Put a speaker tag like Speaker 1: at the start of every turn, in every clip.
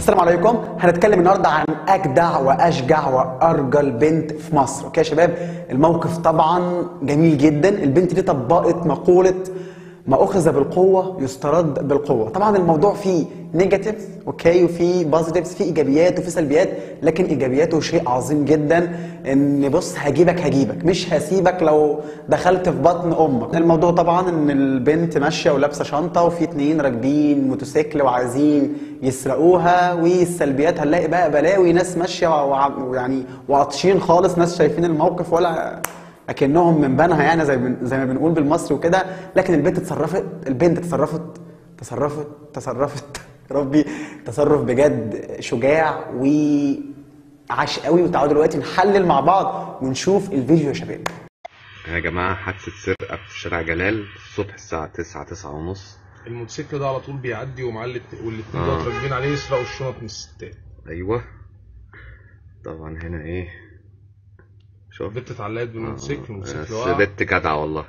Speaker 1: السلام عليكم هنتكلم النهارده عن اجدع واشجع وارجل بنت في مصر اوكي يا شباب الموقف طبعا جميل جدا البنت دي طبقت مقوله ما اخذ بالقوه يسترد بالقوه طبعا الموضوع فيه نيجاتيف اوكي وفي بوزيتيفز في ايجابيات وفي سلبيات لكن ايجابياته شيء عظيم جدا ان بص هجيبك هجيبك مش هسيبك لو دخلت في بطن امك الموضوع طبعا ان البنت ماشيه ولابسه شنطه وفي اتنين راكبين موتوسيكل وعايزين يسرقوها والسلبيات هنلاقي بقى بلاوي ناس ماشيه وع- ويعني واطشين خالص ناس شايفين الموقف ولا اكنهم من بنها يعني زي بن- زي ما بنقول بالمصري وكده لكن البنت اتصرفت البنت تصرفت تصرفت تصرفت ربي تصرف بجد شجاع وعاش قوي وتعالوا دلوقتي نحلل مع بعض ونشوف الفيديو يا شباب
Speaker 2: يا جماعة حادثة سرقة في شارع جلال الصبح الساعة تسعة تسعة ونص
Speaker 3: الموتوسيكل ده على طول بيعدي ومعاه الات- والاتنين
Speaker 2: آه.
Speaker 3: دول راكبين عليه يسرقوا الشنط من الستات
Speaker 2: أيوة طبعا هنا إيه شوف
Speaker 3: البت اتعلقت بالموتوسيكل الموتوسيكل
Speaker 2: بس
Speaker 3: وقع
Speaker 2: بنت جدعة والله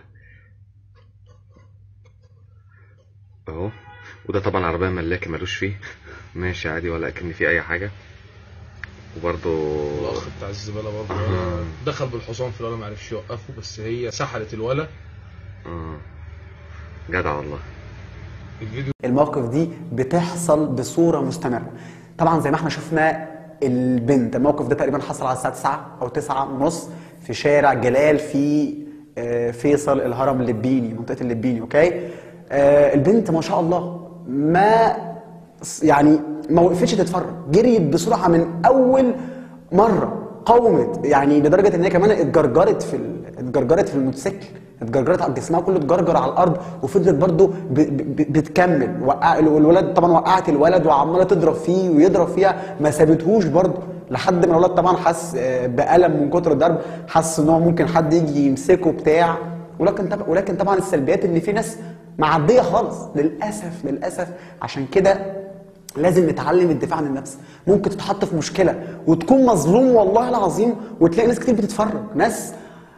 Speaker 2: أهو وده طبعا عربية ملاكي ملوش فيه ماشي عادي ولا أكن فيه أي حاجة وبرضه
Speaker 3: الاخ بتاع الزباله برضه
Speaker 2: آه.
Speaker 3: دخل بالحصان في الولا ما عرفش يوقفه بس هي سحلت الولا
Speaker 2: آه جدع والله
Speaker 3: الفيديو
Speaker 1: المواقف دي بتحصل بصوره مستمره طبعا زي ما احنا شفنا البنت الموقف ده تقريبا حصل على الساعه 9 او 9 ونص في شارع جلال في آه، فيصل الهرم اللبيني منطقه اللبيني اوكي آه، البنت ما شاء الله ما يعني ما وقفتش تتفرج جريت بسرعه من اول مره قاومت يعني لدرجه ان هي كمان اتجرجرت في ال... اتجرجرت في الموتوسيكل اتجرجرت على جسمها كله اتجرجر على الارض وفضلت برضو ب... ب... بتكمل وقع الولاد طبعا وقعت الولد وعماله تضرب فيه ويضرب فيها ما سابتهوش برضو لحد ما الولد طبعا حس آه، بالم من كتر الضرب حس ان هو ممكن حد يجي يمسكه بتاع ولكن طبعا ولكن طبعا السلبيات ان في ناس معديه خالص للاسف للاسف عشان كده لازم نتعلم الدفاع عن النفس ممكن تتحط في مشكله وتكون مظلوم والله العظيم وتلاقي ناس كتير بتتفرج ناس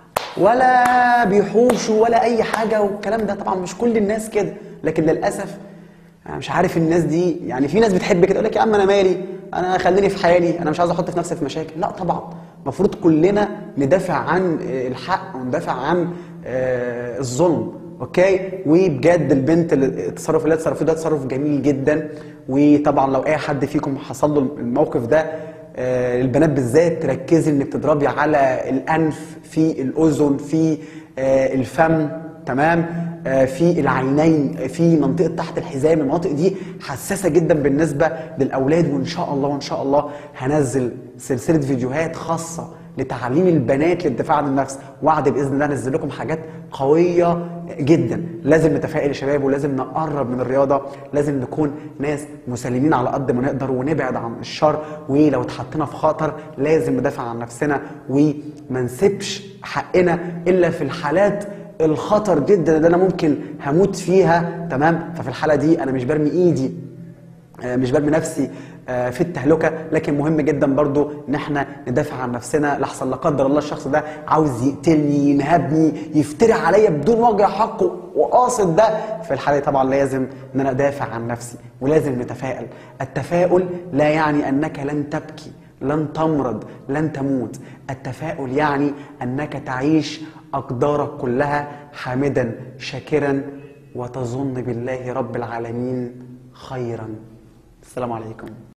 Speaker 1: ولا بيحوشوا ولا اي حاجه والكلام ده طبعا مش كل الناس كده لكن للاسف انا مش عارف الناس دي يعني في ناس بتحب كده يقول لك يا عم انا مالي انا خليني في حالي انا مش عايز احط في نفسي في مشاكل لا طبعا المفروض كلنا ندافع عن آه، الحق وندافع عن آه، الظلم اوكي وبجد البنت اللي التصرف اللي هي اتصرفته ده تصرف جميل جدا وطبعا لو اي حد فيكم حصل له الموقف ده آه، البنات بالذات تركزي انك تضربي على الانف في الاذن في آه، الفم تمام آه، في العينين في منطقه تحت الحزام المناطق دي حساسه جدا بالنسبه للاولاد وان شاء الله وان شاء الله هنزل سلسله فيديوهات خاصه لتعليم البنات للدفاع عن النفس وعد باذن الله انزل لكم حاجات قويه جدا لازم نتفائل يا شباب ولازم نقرب من الرياضه لازم نكون ناس مسالمين على قد ما نقدر ونبعد عن الشر ولو اتحطينا في خطر لازم ندافع عن نفسنا وما نسيبش حقنا الا في الحالات الخطر جدا اللي انا ممكن هموت فيها تمام ففي الحاله دي انا مش برمي ايدي آه، مش برمي نفسي آه، في التهلكه لكن مهم جدا برضو ان احنا ندافع عن نفسنا لحسن لا قدر الله الشخص ده عاوز يقتلني ينهبني يفتري عليا بدون وجه حق وقاصد ده في الحاله دي طبعا لازم ان انا ادافع عن نفسي ولازم نتفائل التفاؤل لا يعني انك لن تبكي لن تمرض لن تموت التفاؤل يعني انك تعيش اقدارك كلها حامدا شاكرا وتظن بالله رب العالمين خيرا السلام عليكم